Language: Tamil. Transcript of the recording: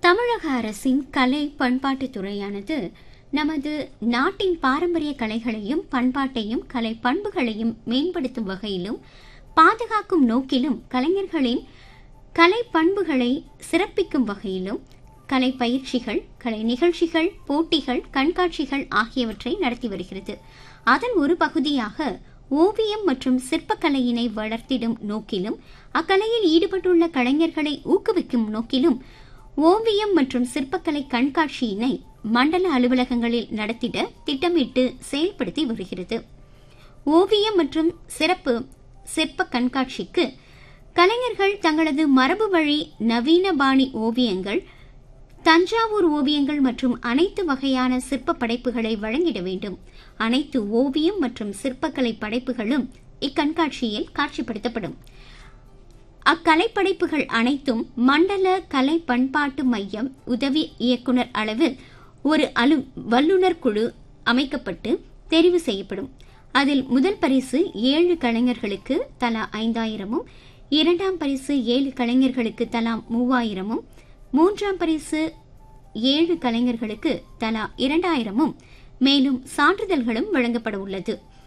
தமிழக அரசின் கலை பண்பாட்டுத் துறையானது நமது நாட்டின் பாரம்பரிய கலைகளையும் பண்பாட்டையும் கலை பண்புகளையும் மேம்படுத்தும் வகையிலும் பாதுகாக்கும் நோக்கிலும் கலைஞர்களின் கலை பண்புகளை சிறப்பிக்கும் வகையிலும் கலை பயிற்சிகள் கலை நிகழ்ச்சிகள் போட்டிகள் கண்காட்சிகள் ஆகியவற்றை நடத்தி வருகிறது அதன் ஒரு பகுதியாக ஓவியம் மற்றும் சிற்பக்கலையினை வளர்த்திடும் நோக்கிலும் அக்கலையில் ஈடுபட்டுள்ள கலைஞர்களை ஊக்குவிக்கும் நோக்கிலும் ஓவியம் மற்றும் சிற்பக்கலை கண்காட்சியினை மண்டல அலுவலகங்களில் நடத்திட திட்டமிட்டு செயல்படுத்தி வருகிறது ஓவியம் மற்றும் சிறப்பு சிற்ப கண்காட்சிக்கு கலைஞர்கள் தங்களது மரபு வழி நவீன பாணி ஓவியங்கள் தஞ்சாவூர் ஓவியங்கள் மற்றும் அனைத்து வகையான சிற்ப படைப்புகளை வழங்கிட வேண்டும் அனைத்து ஓவியம் மற்றும் சிற்பக்கலை படைப்புகளும் இக்கண்காட்சியில் காட்சிப்படுத்தப்படும் அக்கலை படைப்புகள் அனைத்தும் மண்டல கலை பண்பாட்டு மையம் உதவி இயக்குனர் அளவில் ஒரு அலு வல்லுநர் குழு அமைக்கப்பட்டு தெரிவு செய்யப்படும் அதில் முதல் பரிசு ஏழு கலைஞர்களுக்கு தலா ஐந்தாயிரமும் இரண்டாம் பரிசு ஏழு கலைஞர்களுக்கு தலா மூவாயிரமும் மூன்றாம் பரிசு ஏழு கலைஞர்களுக்கு தலா இரண்டாயிரமும் மேலும் சான்றிதழ்களும் வழங்கப்பட உள்ளது